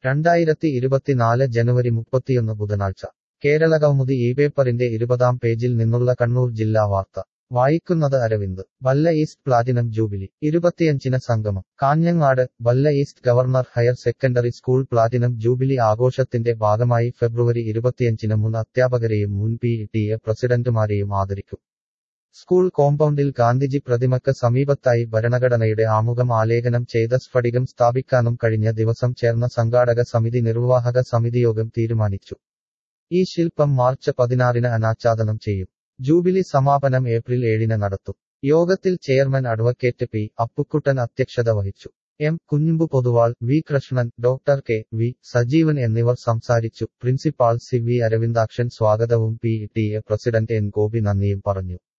രണ്ടായിരത്തി ഇരുപത്തിനാല് ജനുവരി മുപ്പത്തിയൊന്ന് ബുധനാഴ്ച കേരളകൗമുദി ഈ പേപ്പറിന്റെ ഇരുപതാം പേജിൽ നിന്നുള്ള കണ്ണൂർ ജില്ലാ വാർത്ത വായിക്കുന്നത് Aravind Balla East platinum jubilee ഇരുപത്തിയഞ്ചിന് സംഗമം Kanhangad Balla East government higher secondary school platinum jubilee ആഘോഷത്തിന്റെ ഭാഗമായി ഫെബ്രുവരി ഇരുപത്തിയഞ്ചിന് മുൻ അധ്യാപകരെയും മുൻ പി ടി എ പ്രസിഡന്റുമാരെയും ആദരിക്കും സ്കൂൾ കോമ്പൗണ്ടിൽ ഗാന്ധിജി പ്രതിമക്ക് സമീപത്തായി ഭരണഘടനയുടെ ആമുഖം ആലേഖനം ചെയ്ത സ്ഫടികം സ്ഥാപിക്കാനും കഴിഞ്ഞ ദിവസം ചേർന്ന സംഘാടക സമിതി നിർവാഹക സമിതിയോഗം തീരുമാനിച്ചു ഈ ശില്പം മാർച്ച് പതിനാറിന് അനാച്ഛാദനം ചെയ്യും ജൂബിലി സമാപനം ഏപ്രിൽ ഏഴിന് നടത്തും യോഗത്തിൽ ചെയർമാൻ അഡ്വക്കേറ്റ് പി അപ്പുക്കുട്ടൻ അധ്യക്ഷത വഹിച്ചു M Kunhambu Poduval V Krishnan doctor K V Sajeevan എന്നിവർ സംസാരിച്ചു പ്രിൻസിപ്പാൾ സി വി അരവിന്ദാക്ഷൻ സ്വാഗതവും P T A president N Gopi നന്ദിയും പറഞ്ഞു